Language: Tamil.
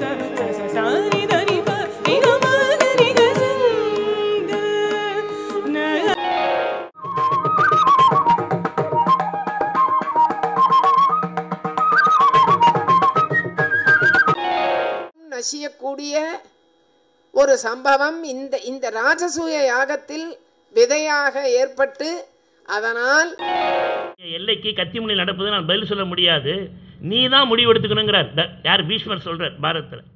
நசியக்கூடிய ஒரு சம்பவம் இந்த இந்த ராஜசூய யாகத்தில் விதையாக ஏற்பட்டு அதனால் எல்லைக்கு கத்திமுனையில் நடப்பது நான் பதில் சொல்ல முடியாது நீ தான் முடிவு எடுத்துக்கணுங்கிறார் த- யார் பீஷ்மர் சொல்றார் பாரதத்தில்